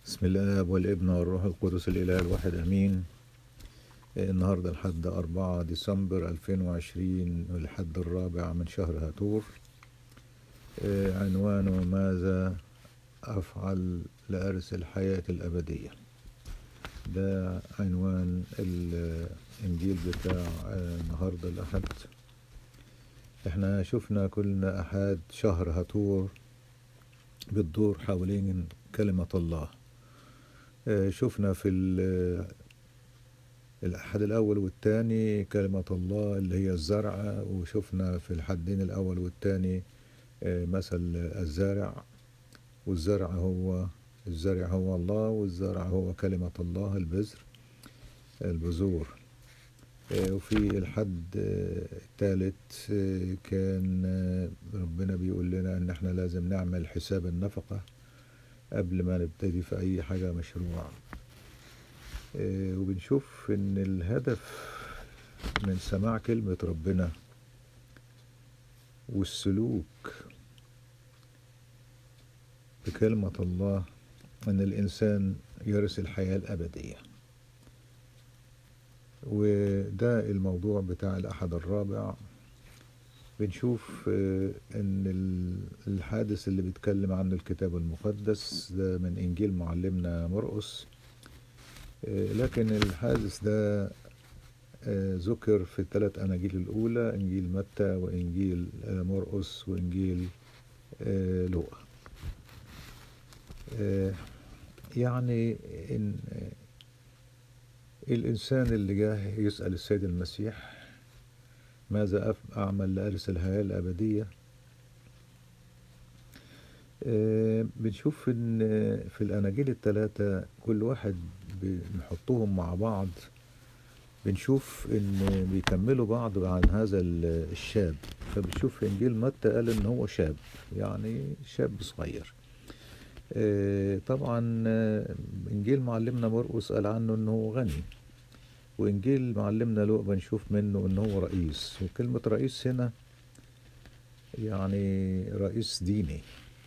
بسم الله والابن والروح القدس الإله الواحد أمين النهاردة الحد أربعة ديسمبر ألفين وعشرين الحد الرابع من شهر هاتور عنوانه ماذا أفعل لأرث الحياة الأبدية ده عنوان الإنجيل بتاع النهاردة الأحد احنا شفنا كلنا أحد شهر هاتور بتدور حوالين كلمة الله شفنا في الأحد الأول والثاني كلمة الله اللي هي الزرع وشفنا في الحدين الأول والثاني مثل الزارع والزرع هو الزرع هو الله والزرع هو كلمة الله البذر البذور وفي الحد الثالث كان ربنا بيقول لنا ان احنا لازم نعمل حساب النفقة قبل ما نبتدي في اي حاجة مشروع وبنشوف ان الهدف من سماع كلمة ربنا والسلوك بكلمة الله ان الانسان يرث الحياة الابدية وده الموضوع بتاع الأحد الرابع بنشوف إن الحادث اللي بيتكلم عنه الكتاب المقدس ده من إنجيل معلمنا مرقس لكن الحادث ده ذكر في الثلاث أناجيل الأولى إنجيل متى وإنجيل مرقس وإنجيل لوقا يعني إن الإنسان اللي جاه يسأل السيد المسيح ماذا أعمل لأرث الحياة الأبدية بنشوف إن في الأناجيل الثلاثة كل واحد بنحطهم مع بعض بنشوف إن بيكملوا بعض عن هذا الشاب فبنشوف في إنجيل متى قال إن هو شاب يعني شاب صغير طبعا انجيل معلمنا مرقس قال عنه انه هو غني وانجيل معلمنا لوقا بنشوف منه ان هو رئيس وكلمة رئيس هنا يعني رئيس ديني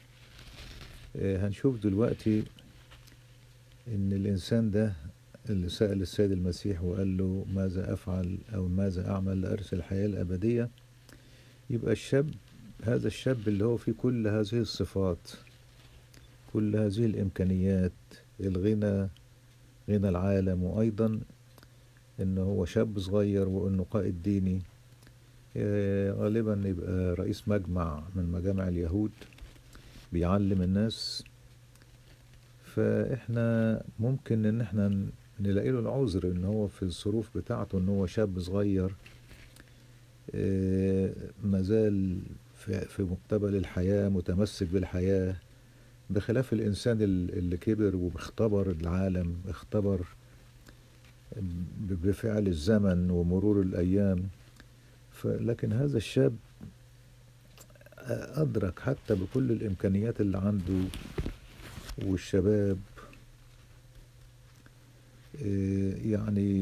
هنشوف دلوقتي ان الانسان ده اللي سأل السيد المسيح وقال له ماذا افعل او ماذا اعمل لارث الحياة الابدية يبقى الشاب هذا الشاب اللي هو فيه كل هذه الصفات كل هذه الإمكانيات الغنى غنى العالم وأيضا إنه هو شاب صغير وإنه قائد ديني غالبا يبقى رئيس مجمع من مجامع اليهود بيعلم الناس فإحنا ممكن إن إحنا نلاقي له العذر إن هو في الظروف بتاعته إن هو شاب صغير مازال في مقتبل الحياة متمسك بالحياة بخلاف الإنسان اللي كبر واختبر العالم اختبر بفعل الزمن ومرور الأيام لكن هذا الشاب أدرك حتى بكل الإمكانيات اللي عنده والشباب يعني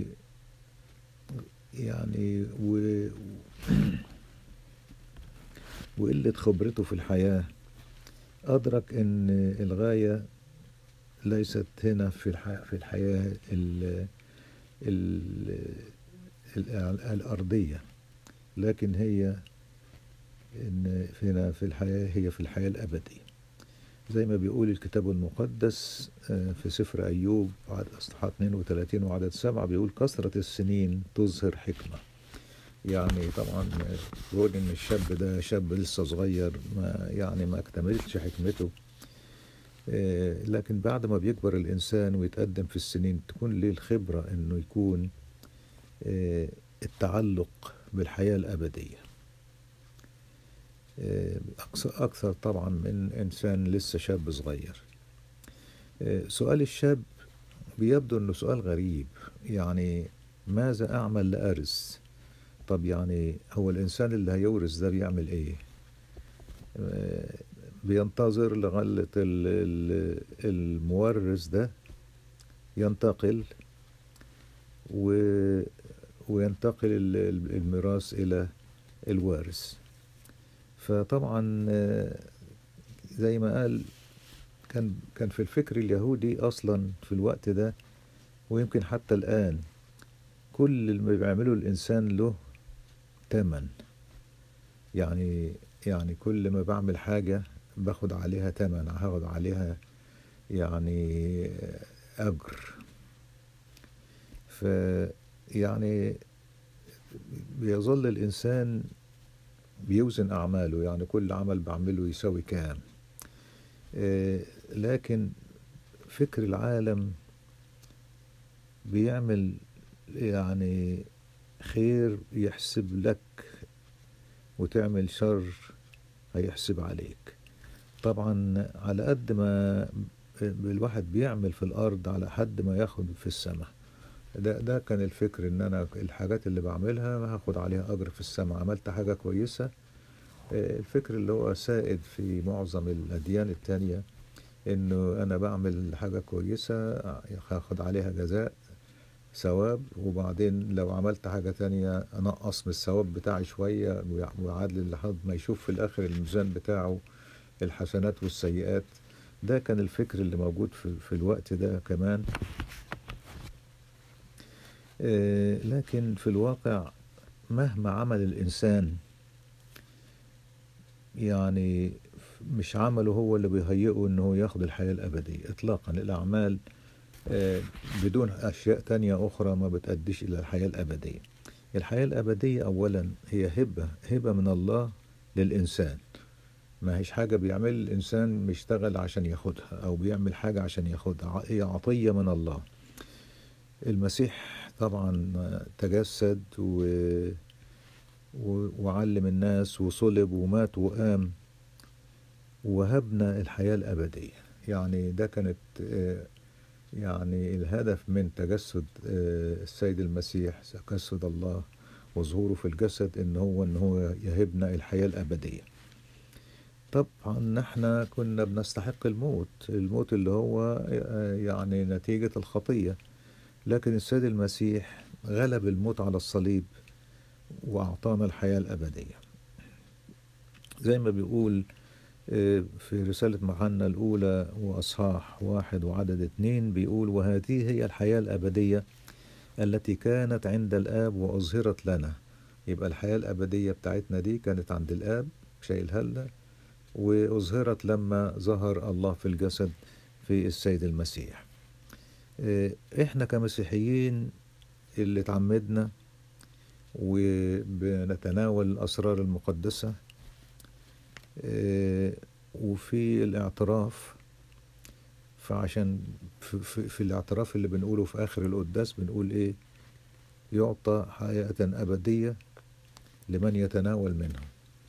يعني و وقلة خبرته في الحياه أدرك أن الغاية ليست هنا في الحياة, في الحياة ال ال ال الأرضية لكن هي إن هنا في الحياة هي في الحياة الأبدية زي ما بيقول الكتاب المقدس في سفر أيوب عدد أصحاح 32 وعدد 7 بيقول كثرة السنين تظهر حكمة يعني طبعا بيقول ان الشاب ده شاب لسه صغير ما يعني ما اكتملتش حكمته لكن بعد ما بيكبر الانسان ويتقدم في السنين تكون ليه الخبرة انه يكون التعلق بالحياة الابدية اكثر اكثر طبعا من انسان لسه شاب صغير سؤال الشاب بيبدو انه سؤال غريب يعني ماذا اعمل لارث طب يعني هو الإنسان اللي هيورث ده بيعمل إيه؟ بينتظر لغاية المورث ده ينتقل و وينتقل الميراث إلى الوارث فطبعا زي ما قال كان كان في الفكر اليهودي أصلا في الوقت ده ويمكن حتى الآن كل اللي بيعمله الإنسان له تمن يعني يعني كل ما بعمل حاجة باخد عليها تمن هاخد عليها يعني أجر ف يعني بيظل الإنسان بيوزن أعماله يعني كل عمل بعمله يساوي كام آه، لكن فكر العالم بيعمل يعني خير يحسب لك وتعمل شر هيحسب عليك طبعا على قد ما الواحد بيعمل في الأرض على حد ما ياخد في السماء ده ده كان الفكر ان انا الحاجات اللي بعملها هاخد عليها اجر في السماء عملت حاجة كويسة آه، الفكر اللي هو سائد في معظم الاديان التانية انه انا بعمل حاجة كويسة هاخد عليها جزاء ثواب وبعدين لو عملت حاجة تانية انقص من الثواب بتاعي شوية وعادل لحد ما يشوف في الاخر الميزان بتاعه الحسنات والسيئات ده كان الفكر اللي موجود في, في الوقت ده كمان آه، لكن في الواقع مهما عمل الإنسان يعني مش عمله هو اللي بيهيئه إن هو ياخد الحياة الأبدية إطلاقا الأعمال آه، بدون أشياء تانية أخرى ما بتأديش إلى الحياة الأبدية الحياة الأبدية أولا هي هبة هبة من الله للإنسان ما هيش حاجة بيعمل الإنسان بيشتغل عشان ياخدها أو بيعمل حاجة عشان ياخدها هي عطية من الله المسيح طبعا تجسد و... و... وعلم الناس وصلب ومات وقام وهبنا الحياة الأبدية يعني ده كانت يعني الهدف من تجسد السيد المسيح تجسد الله وظهوره في الجسد ان هو ان هو يهبنا الحياة الأبدية طبعا احنا كنا بنستحق الموت الموت اللي هو يعني نتيجة الخطية لكن السيد المسيح غلب الموت على الصليب وأعطانا الحياة الأبدية زي ما بيقول في رسالة محنا الأولى وأصحاح واحد وعدد اتنين بيقول وهذه هي الحياة الأبدية التي كانت عند الآب وأظهرت لنا يبقى الحياة الأبدية بتاعتنا دي كانت عند الآب شايلها لنا وأظهرت لما ظهر الله في الجسد في السيد المسيح احنا كمسيحيين اللي اتعمدنا وبنتناول الأسرار المقدسة وفي الاعتراف فعشان في, في, في الاعتراف اللي بنقوله في آخر القداس بنقول إيه يعطى حياة أبدية لمن يتناول منه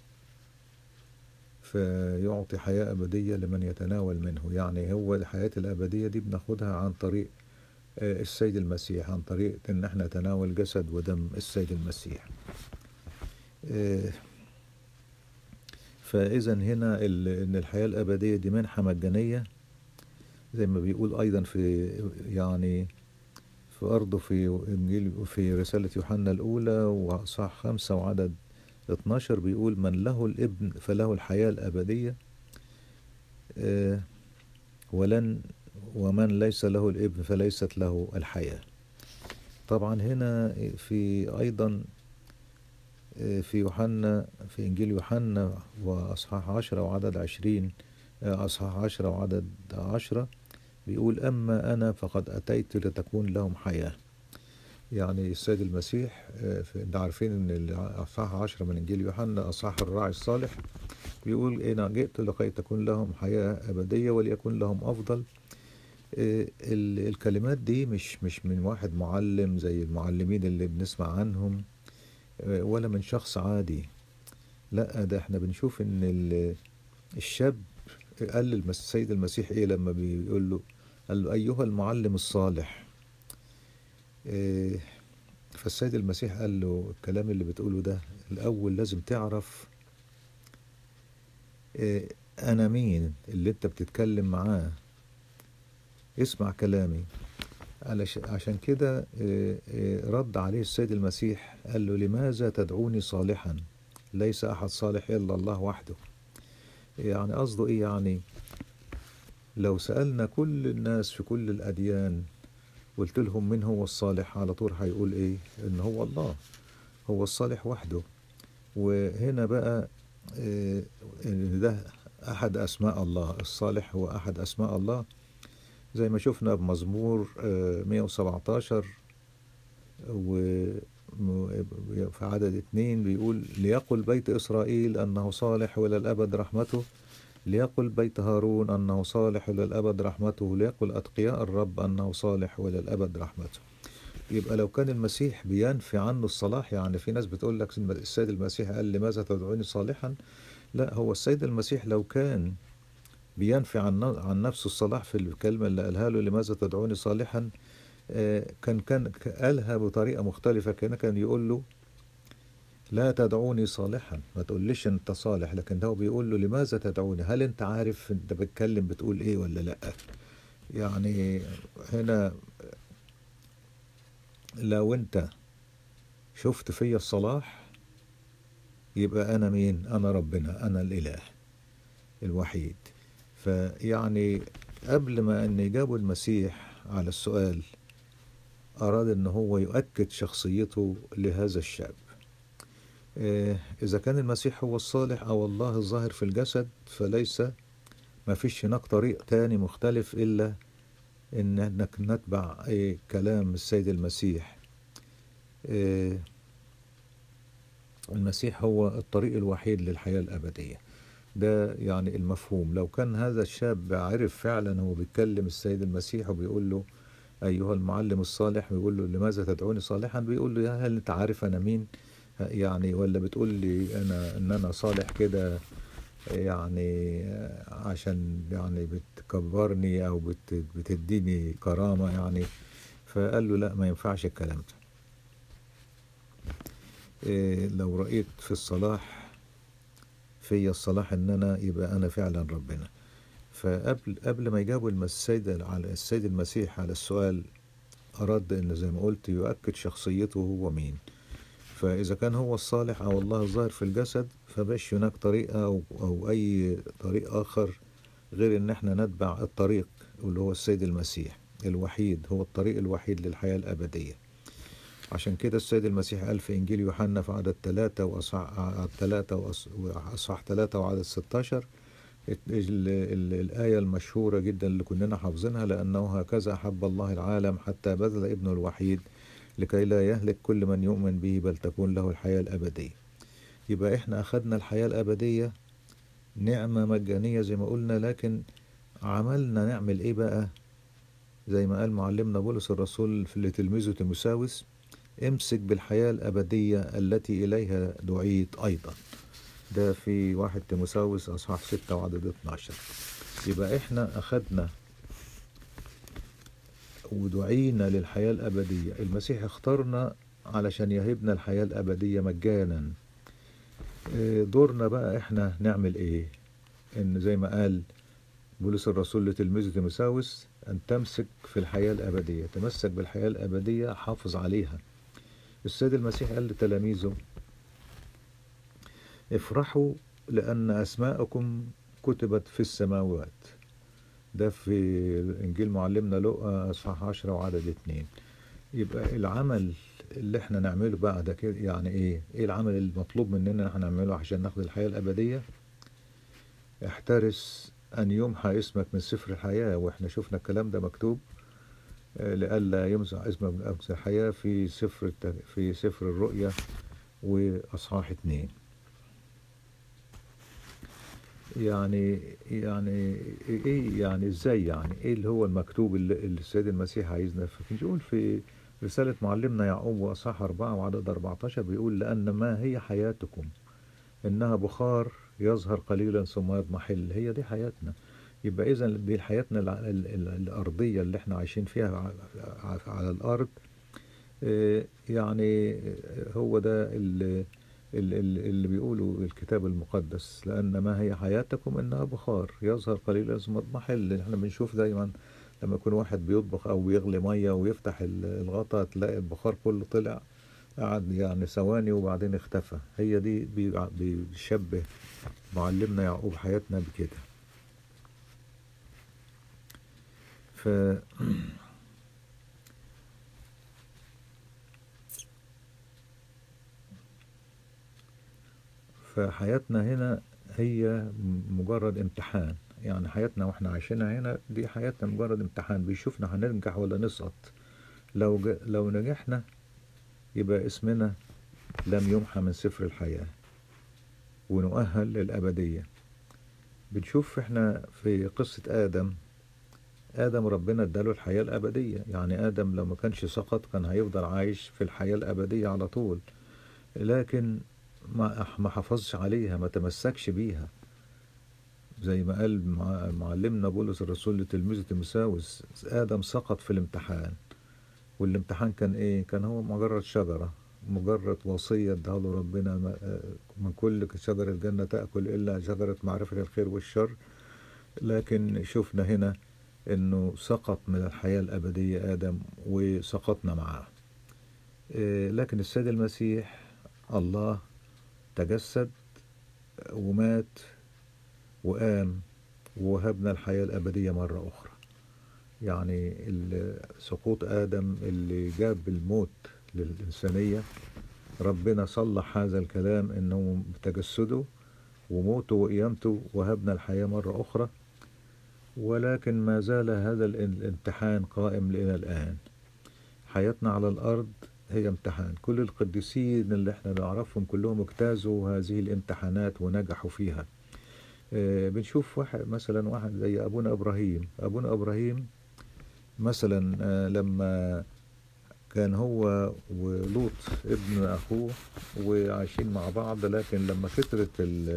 فيعطي حياة أبدية لمن يتناول منه يعني هو الحياة الأبدية دي بناخدها عن طريق السيد المسيح عن طريق ان احنا نتناول جسد ودم السيد المسيح فاذا هنا ان الحياة الابدية دي منحة مجانية زي ما بيقول ايضا في يعني في ارضه في انجيل في رسالة يوحنا الاولى واصحاح خمسة وعدد 12 بيقول من له الابن فله الحياة الابدية ولن ومن ليس له الابن فليست له الحياة طبعا هنا في أيضا في يوحنا في إنجيل يوحنا وأصحاح عشرة وعدد عشرين أصحاح عشرة وعدد عشرة بيقول أما أنا فقد أتيت لتكون لهم حياة يعني السيد المسيح ده عارفين ان اصحاح عشرة من انجيل يوحنا اصحاح الراعي الصالح بيقول انا جئت لكي تكون لهم حياة ابدية وليكن لهم افضل الكلمات دي مش مش من واحد معلم زي المعلمين اللي بنسمع عنهم ولا من شخص عادي لا ده احنا بنشوف ان الشاب قال السيد المسيح ايه لما بيقول له قال له ايها المعلم الصالح فالسيد المسيح قال له الكلام اللي بتقوله ده الاول لازم تعرف انا مين اللي انت بتتكلم معاه اسمع كلامي عشان كده رد عليه السيد المسيح قال له لماذا تدعوني صالحا ليس أحد صالح إلا الله وحده يعني قصده إيه يعني لو سألنا كل الناس في كل الأديان قلت لهم من هو الصالح على طول هيقول إيه إن هو الله هو الصالح وحده وهنا بقى آه، إن ده أحد أسماء الله الصالح هو أحد أسماء الله زي ما شفنا بمزمور آه، 117 وفي عدد اتنين بيقول ليقل بيت إسرائيل أنه صالح وإلى الأبد رحمته ليقل بيت هارون أنه صالح إلى الأبد رحمته ليقل أتقياء الرب أنه صالح وإلى الأبد رحمته يبقى لو كان المسيح بينفي عنه الصلاح يعني في ناس بتقول لك السيد المسيح قال لماذا تدعوني صالحا لا هو السيد المسيح لو كان بينفي عن عن نفسه الصلاح في الكلمة اللي قالها له لماذا تدعوني صالحا آه، كان كان قالها بطريقة مختلفة كان كان يقول له لا تدعوني صالحا ما تقوليش انت صالح لكن هو بيقول له لماذا تدعوني هل انت عارف انت بتتكلم بتقول ايه ولا لا يعني هنا لو انت شفت فيا الصلاح يبقى انا مين انا ربنا انا الاله الوحيد فيعني قبل ما ان يجابوا المسيح على السؤال اراد ان هو يؤكد شخصيته لهذا الشاب آه، إذا كان المسيح هو الصالح أو الله الظاهر في الجسد فليس ما فيش هناك طريق تاني مختلف إلا إن إنك نتبع آه، كلام السيد المسيح آه، المسيح هو الطريق الوحيد للحياة الأبدية ده يعني المفهوم لو كان هذا الشاب عرف فعلا هو بيتكلم السيد المسيح وبيقول له أيها المعلم الصالح بيقول له لماذا تدعوني صالحا بيقول له يا هل أنت عارف أنا مين يعني ولا بتقول لي انا ان انا صالح كده يعني عشان يعني بتكبرني او بت بتديني كرامة يعني فقال له لا ما ينفعش الكلام ده إيه لو رأيت في الصلاح في الصلاح ان انا يبقى انا فعلا ربنا فقبل قبل ما يجاوب السيد على السيد المسيح على السؤال أراد إن زي ما قلت يؤكد شخصيته هو مين فإذا كان هو الصالح أو الله الظاهر في الجسد فبش هناك طريقة أو, أو أي طريق آخر غير إن احنا نتبع الطريق اللي هو السيد المسيح الوحيد هو الطريق الوحيد للحياة الأبدية عشان كده السيد المسيح قال في إنجيل يوحنا في عدد ثلاثة وأصح ثلاثة وأصح ثلاثة وعدد 16 الآية المشهورة جدا اللي كلنا حافظينها لأنه هكذا أحب الله العالم حتى بذل ابنه الوحيد لكي لا يهلك كل من يؤمن به بل تكون له الحياة الأبدية يبقى احنا أخذنا الحياة الأبدية نعمة مجانية زي ما قلنا لكن عملنا نعمل ايه بقى زي ما قال معلمنا بولس الرسول في لتلميذه تيموساوس امسك بالحياة الأبدية التي إليها دعيت أيضا ده في واحد تيموساوس أصحاح ستة وعدد 12 يبقى احنا أخذنا ودعينا للحياة الأبدية المسيح اختارنا علشان يهبنا الحياة الأبدية مجانا إيه دورنا بقى احنا نعمل ايه ان زي ما قال بولس الرسول لتلميذه تيموساوس ان تمسك في الحياة الأبدية تمسك بالحياة الأبدية حافظ عليها السيد المسيح قال لتلاميذه افرحوا لأن أسماءكم كتبت في السماوات ده في إنجيل معلمنا لقى أصحاح 10 وعدد اتنين يبقى العمل اللي احنا نعمله بقى ده كده يعني ايه ايه العمل المطلوب مننا احنا نعمله عشان ناخد الحياة الأبدية احترس أن يمحى اسمك من سفر الحياة واحنا شفنا الكلام ده مكتوب لئلا يمسح اسمك من أمس الحياة في سفر في سفر الرؤيا وأصحاح اتنين يعني يعني ايه يعني ازاي يعني ايه اللي هو المكتوب اللي, اللي السيد المسيح عايزنا نقول في رسالة معلمنا يعقوب وأصحاح أربعة وعدد 14 بيقول لأن ما هي حياتكم إنها بخار يظهر قليلا ثم يضمحل هي دي حياتنا يبقى إذا دي حياتنا الأرضية اللي احنا عايشين فيها على الأرض يعني هو ده اللي اللي بيقولوا الكتاب المقدس لأن ما هي حياتكم إنها بخار يظهر قليلا ثم يضمحل احنا بنشوف دايما لما يكون واحد بيطبخ أو بيغلي مية ويفتح الغطا تلاقي البخار كله طلع قعد يعني ثواني وبعدين اختفى هي دي بيشبه معلمنا يعقوب حياتنا بكده ف فحياتنا هنا هي مجرد امتحان يعني حياتنا واحنا عايشينها هنا دي حياتنا مجرد امتحان بيشوفنا هننجح ولا نسقط لو ج... لو نجحنا يبقى اسمنا لم يمحى من سفر الحياة ونؤهل للأبدية بنشوف احنا في قصة آدم آدم ربنا اداله الحياة الأبدية يعني آدم لو ما كانش سقط كان هيفضل عايش في الحياة الأبدية على طول لكن ما ما حافظش عليها ما تمسكش بيها زي ما قال معلمنا بولس الرسول لتلميذه تيموساوس آدم سقط في الامتحان والامتحان كان ايه كان هو مجرد شجرة مجرد وصية اداها له ربنا من كل شجر الجنة تأكل إلا شجرة معرفة الخير والشر لكن شفنا هنا انه سقط من الحياة الأبدية آدم وسقطنا معاه لكن السيد المسيح الله تجسد ومات وقام ووهبنا الحياة الأبدية مرة أخرى يعني سقوط آدم اللي جاب الموت للإنسانية ربنا صلح هذا الكلام إنه بتجسده وموته وقيامته وهبنا الحياة مرة أخرى ولكن ما زال هذا الامتحان قائم إلى الآن حياتنا على الأرض هي امتحان كل القديسين اللي احنا نعرفهم كلهم اجتازوا هذه الامتحانات ونجحوا فيها اه بنشوف واحد مثلا واحد زي أبونا إبراهيم أبونا إبراهيم مثلا اه لما كان هو ولوط ابن أخوه وعايشين مع بعض لكن لما كترت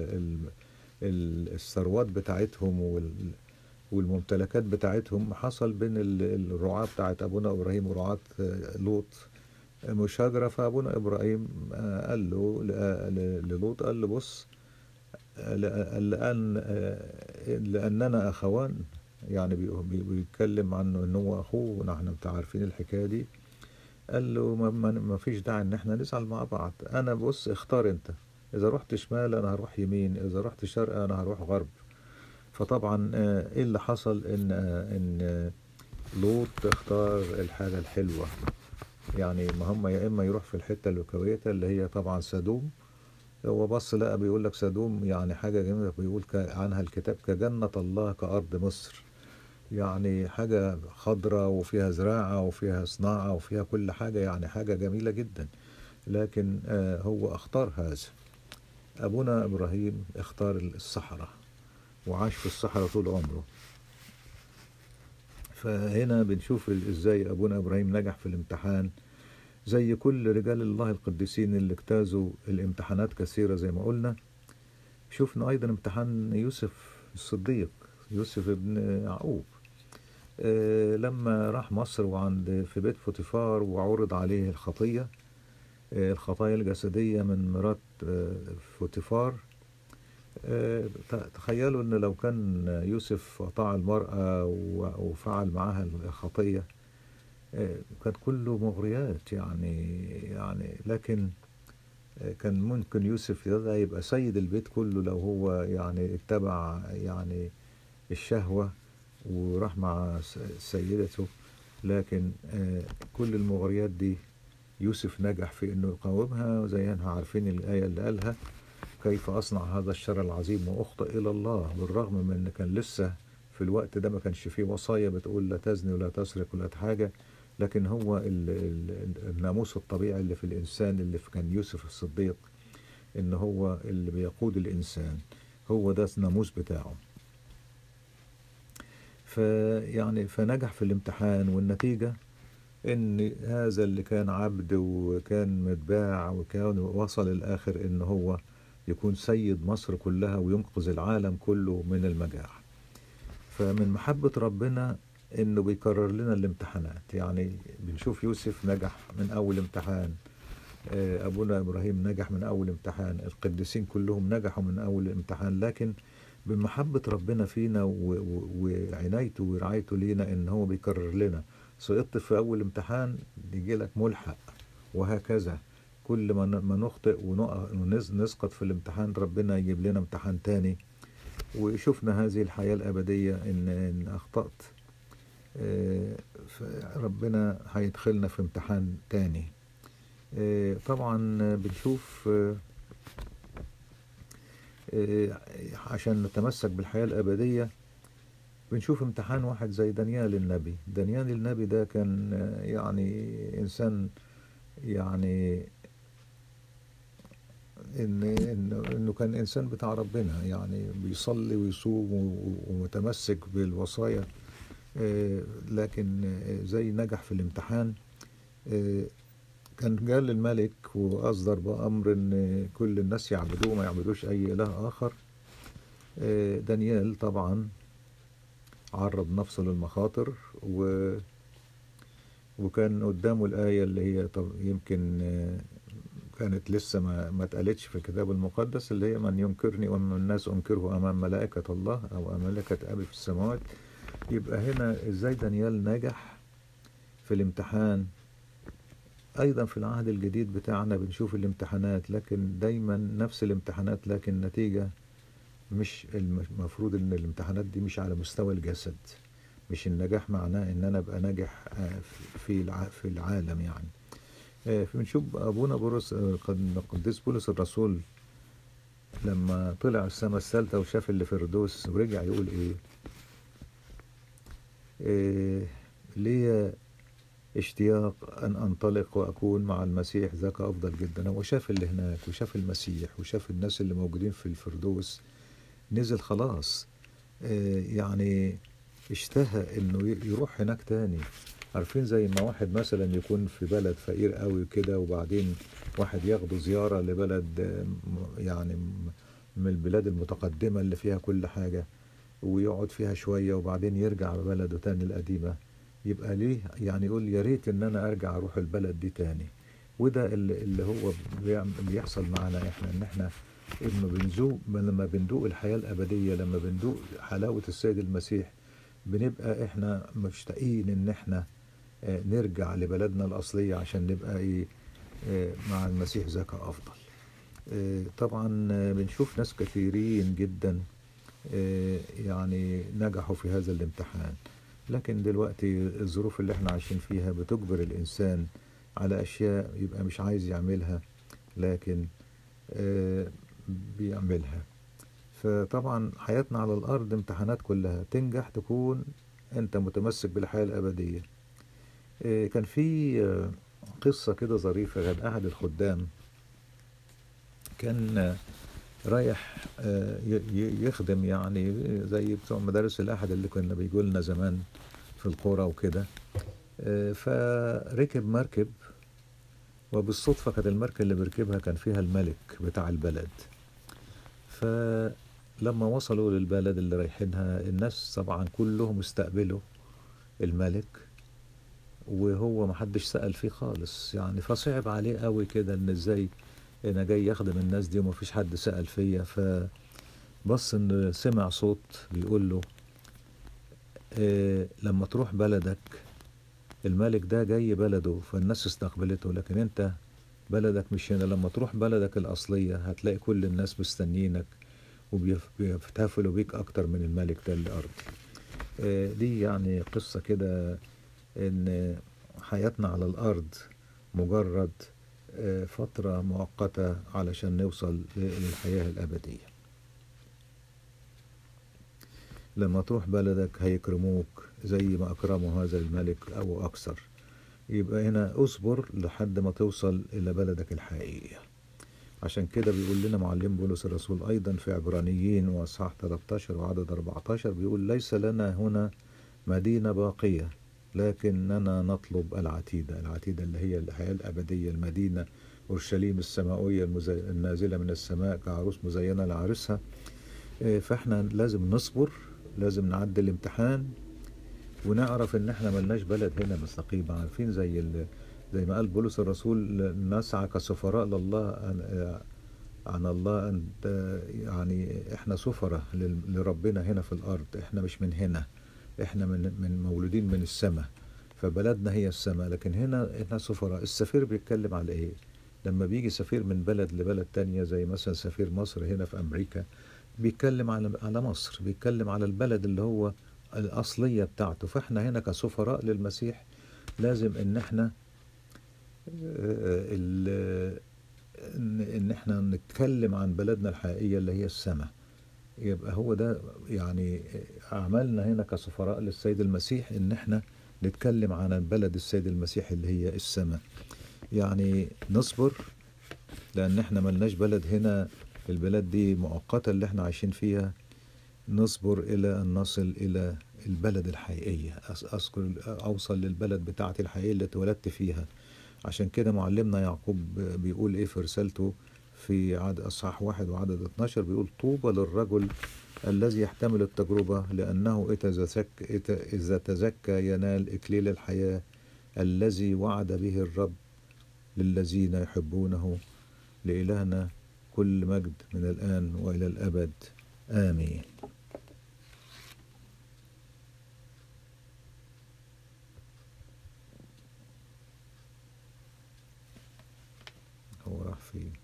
الثروات بتاعتهم وال والممتلكات بتاعتهم حصل بين الرعاة بتاعت أبونا إبراهيم ورعاة لوط مشاجرة فأبونا إبراهيم قال له للوط قال له بص لأن لأننا أخوان يعني بيتكلم عنه إن هو أخوه ونحن عارفين الحكاية دي قال له ما, ما فيش داعي إن إحنا نزعل مع بعض أنا بص اختار أنت إذا رحت شمال أنا هروح يمين إذا رحت شرق أنا هروح غرب فطبعا ايه اللي حصل ان ان لوط اختار الحاجه الحلوه يعني ما هم يا اما يروح في الحته الكويته اللي هي طبعا سدوم هو بص لقى بيقول لك سدوم يعني حاجه جميله بيقول عنها الكتاب كجنه الله كارض مصر يعني حاجه خضراء وفيها زراعه وفيها صناعه وفيها كل حاجه يعني حاجه جميله جدا لكن هو اختار هذا ابونا ابراهيم اختار الصحراء وعاش في الصحراء طول عمره فهنا بنشوف ازاي ابونا ابراهيم نجح في الامتحان زي كل رجال الله القديسين اللي اجتازوا الامتحانات كثيرة زي ما قلنا شفنا ايضا امتحان يوسف الصديق يوسف ابن يعقوب أه لما راح مصر وعند في بيت فوتيفار وعرض عليه الخطية أه الخطايا الجسدية من مرات أه فوتيفار تخيلوا ان لو كان يوسف اطاع المرأة وفعل معها الخطية كان كله مغريات يعني يعني لكن كان ممكن يوسف ده يبقى سيد البيت كله لو هو يعني اتبع يعني الشهوة وراح مع سيدته لكن كل المغريات دي يوسف نجح في انه يقاومها زي ما عارفين الآية اللي قالها كيف أصنع هذا الشر العظيم وأخطئ إلى الله بالرغم من أن كان لسه في الوقت ده ما كانش فيه وصايا بتقول لا تزني ولا تسرق ولا حاجة لكن هو ال ال الناموس الطبيعي اللي في الإنسان اللي في كان يوسف الصديق إن هو اللي بيقود الإنسان هو ده الناموس بتاعه فيعني فنجح في الامتحان والنتيجة ان هذا اللي كان عبد وكان متباع وكان وصل الاخر ان هو يكون سيد مصر كلها وينقذ العالم كله من المجاعة فمن محبة ربنا انه بيكرر لنا الامتحانات يعني بنشوف يوسف نجح من اول امتحان ابونا ابراهيم نجح من اول امتحان القديسين كلهم نجحوا من اول امتحان لكن بمحبة ربنا فينا وعنايته ورعايته لينا ان هو بيكرر لنا سقطت في اول امتحان يجي لك ملحق وهكذا كل ما نخطئ ونسقط في الامتحان ربنا يجيب لنا امتحان تاني وشفنا هذه الحياة الأبدية إن, إن أخطأت آه، ربنا هيدخلنا في امتحان تاني آه، طبعا بنشوف آه، آه، عشان نتمسك بالحياة الأبدية بنشوف امتحان واحد زي دانيال النبي دانيال النبي ده كان آه، يعني إنسان يعني إن إنه إنه كان إنسان بتاع ربنا يعني بيصلي ويصوم و- ومتمسك بالوصايا آه، لكن آه، زي نجح في الامتحان آه، كان جال الملك وأصدر بأمر إن كل الناس يعبدوه ما يعبدوش أي إله آخر آه، دانيال طبعا عرض نفسه للمخاطر و وكان قدامه الآية اللي هي طب يمكن آه، كانت لسه ما ما اتقالتش في الكتاب المقدس اللي هي من ينكرني ومن الناس أنكره أمام ملائكة الله أو أمام ملائكة أبي في السماوات يبقى هنا إزاي دانيال نجح في الامتحان أيضا في العهد الجديد بتاعنا بنشوف الامتحانات لكن دايما نفس الامتحانات لكن النتيجة مش الم- المفروض ان الامتحانات دي مش على مستوى الجسد مش النجاح معناه ان انا ابقى ناجح آه، في الع- في العالم يعني آه، بنشوف ابونا بولس آه، قد- القديس بولس الرسول لما طلع السماء الثالثة وشاف اللي في الفردوس ورجع يقول ايه إيه ليا اشتياق أن أنطلق وأكون مع المسيح ذاك أفضل جدا هو شاف اللي هناك وشاف المسيح وشاف الناس اللي موجودين في الفردوس نزل خلاص آه، يعني اشتهى انه ي- يروح هناك تاني عارفين زي ما واحد مثلا يكون في بلد فقير قوي كده وبعدين واحد ياخده زيارة لبلد آه، م- يعني م- من البلاد المتقدمة اللي فيها كل حاجة ويقعد فيها شوية وبعدين يرجع بلده تاني القديمة يبقى ليه يعني يقول يا ريت ان انا ارجع اروح البلد دي تاني وده اللي, اللي هو بيعم- بيحصل معانا احنا ان احنا لما بنذوق لما بندوق الحياة الأبدية لما بندوق حلاوة السيد المسيح بنبقى احنا مشتاقين ان احنا آه، نرجع لبلدنا الأصلية عشان نبقى ايه آه، مع المسيح ذاك أفضل آه، طبعا آه، بنشوف ناس كثيرين جدا آه، يعني نجحوا في هذا الامتحان لكن دلوقتي الظروف اللي احنا عايشين فيها بتجبر الإنسان على أشياء يبقى مش عايز يعملها لكن آه، بيعملها فطبعا حياتنا على الأرض امتحانات كلها تنجح تكون أنت متمسك بالحياة الأبدية آه، كان في آه، قصة كده ظريفة كان أحد الخدام كان آه، رايح آه، ي- ي- يخدم يعني زي بتوع مدارس الأحد اللي كنا بيجوا لنا زمان في القرى وكده آه، فركب مركب وبالصدفة كانت المركب اللي بيركبها كان فيها الملك بتاع البلد فلما وصلوا للبلد اللي رايحينها الناس طبعا كلهم استقبلوا الملك وهو محدش سأل فيه خالص يعني فصعب عليه قوي كده ان ازاي انا جاي اخدم الناس دي ومفيش حد سأل فيا فبص ان سمع صوت بيقول له إيه لما تروح بلدك الملك ده جاي بلده فالناس استقبلته لكن انت بلدك مش هنا لما تروح بلدك الأصلية هتلاقي كل الناس مستنيينك وبيفتفلوا بيك أكتر من الملك ده الأرض آه، دي يعني قصة كده إن حياتنا على الأرض مجرد آه، فترة مؤقتة علشان نوصل للحياة الأبدية لما تروح بلدك هيكرموك زي ما أكرموا هذا الملك أو أكثر يبقى هنا اصبر لحد ما توصل إلى بلدك الحقيقية عشان كده بيقول لنا معلم بولس الرسول أيضا في عبرانيين وأصحاح 13 وعدد 14 بيقول ليس لنا هنا مدينة باقية لكننا نطلب العتيدة العتيدة اللي هي الحياة الأبدية المدينة أورشليم السماوية المزي... النازلة من السماء كعروس مزينة لعرسها إيه، فإحنا لازم نصبر لازم نعدي الامتحان ونعرف ان احنا ملناش بلد هنا مستقيمة عارفين زي ال... زي ما قال بولس الرسول نسعى كسفراء لله عن, عن الله أن يعني احنا سفراء لل- لربنا هنا في الارض احنا مش من هنا احنا من من مولودين من السماء فبلدنا هي السماء لكن هنا احنا سفراء السفير بيتكلم على ايه لما بيجي سفير من بلد لبلد تانية زي مثلا سفير مصر هنا في امريكا بيتكلم على على مصر بيتكلم على البلد اللي هو الأصلية بتاعته فاحنا هنا كسفراء للمسيح لازم ان احنا آه، ال- ان إن احنا نتكلم عن بلدنا الحقيقية اللي هي السماء يبقى هو ده يعني عملنا هنا كسفراء للسيد المسيح ان احنا نتكلم عن بلد السيد المسيح اللي هي السماء يعني نصبر لان احنا ملناش بلد هنا البلاد دي مؤقتة اللي احنا عايشين فيها نصبر الى ان نصل الى البلد الحقيقية أس- اذكر اوصل للبلد بتاعتي الحقيقية اللي اتولدت فيها عشان كده معلمنا يعقوب بيقول ايه في رسالته في عدد اصحاح واحد وعدد 12 بيقول طوبى للرجل الذي يحتمل التجربة لأنه إذا تزك- إذا تزكى ينال إكليل الحياة الذي وعد به الرب للذين يحبونه لإلهنا كل مجد من الآن وإلى الأبد آمين هو راح فين